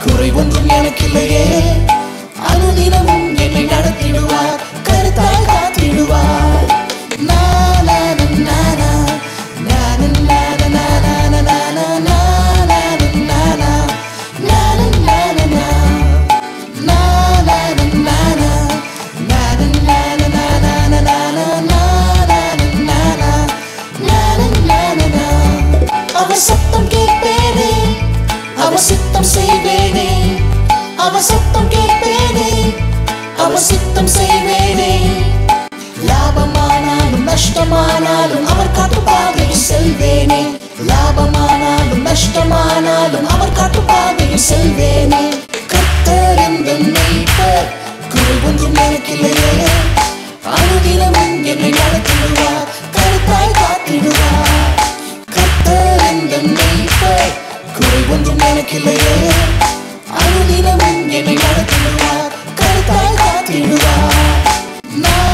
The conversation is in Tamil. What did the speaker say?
குறை ஒன்றும் எனக்கில்லையே அனுதினமும் என்னை நடத்திடுவார் கருத்தாய் காத்திடுவார் நா, நா, நா, நா, நா. நா, நா, நா, நா, நா, நா, நா, நா, நா, நா, நா, நா, நா. நா, நா, நா, நா, நா. நா, நா, நா, நா, நா. நா, நா, நா, நா, நா, நா, நா, நா, நா, நா, நா, நா, நா. நா, நா, நா, நா, நா. அவர் சத்தம் கேட்பேனே அவர் சித்தம் செய்வேனே அவர் சத்தம் கேட்பேனே அவர் சித்தம் செய்வேனே லாபமானாலும் நஷ்டமானாலும் அவர் காட்டுப்பாதையில் செல்வேனே லாபமானாலும் நஷ்டமானாலும் அவர் காட்டுப்பாதையில் செல்வேனே கத்தர் எந்த மெய்ப்பர் குறை ஒன்றும் எனக்கில்லையே அனுதினமும் என்னை நடத்திடுவார் கருத்தாய் காத்திடுவார் கத்தர் எந்த மெய்ப்பர் குறை ஒன்றும் எனக்கில்லையே அனுதினமும் என்னை நடத்திடுவார் கருத்தாய் காத்திடுவார் நா,